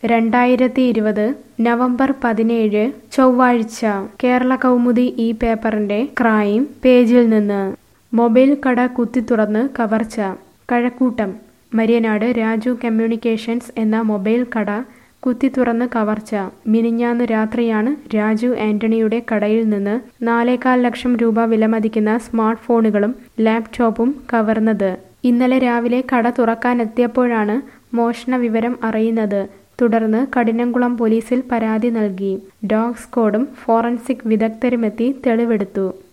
രണ്ടായിരത്തി ഇരുപത് നവംബർ പതിനേഴ് ചൊവ്വാഴ്ച കേരള കൗമുദി ഈ പേപ്പറിന്റെ ക്രൈം പേജിൽ നിന്ന് മൊബൈൽ കട കുത്തിത്തുറന്ന് കവർച്ച കഴക്കൂട്ടം മര്യനാട് രാജു കമ്മ്യൂണിക്കേഷൻസ് എന്ന മൊബൈൽ കട കുത്തിത്തുറന്ന് കവർച്ച മിനിഞ്ഞാന്ന് രാത്രിയാണ് രാജു ആന്റണിയുടെ കടയിൽ നിന്ന് നാലേകാൽ ലക്ഷം രൂപ വിലമതിക്കുന്ന സ്മാർട്ട് ഫോണുകളും ലാപ്ടോപ്പും കവർന്നത് ഇന്നലെ രാവിലെ കട തുറക്കാനെത്തിയപ്പോഴാണ് മോഷണ വിവരം അറിയുന്നത് തുടർന്ന് കഠിനംകുളം പോലീസിൽ പരാതി നൽകി ഡോഗ് സ്ക്വാഡും ഫോറൻസിക് വിദഗ്ധരുമെത്തി തെളിവെടുത്തു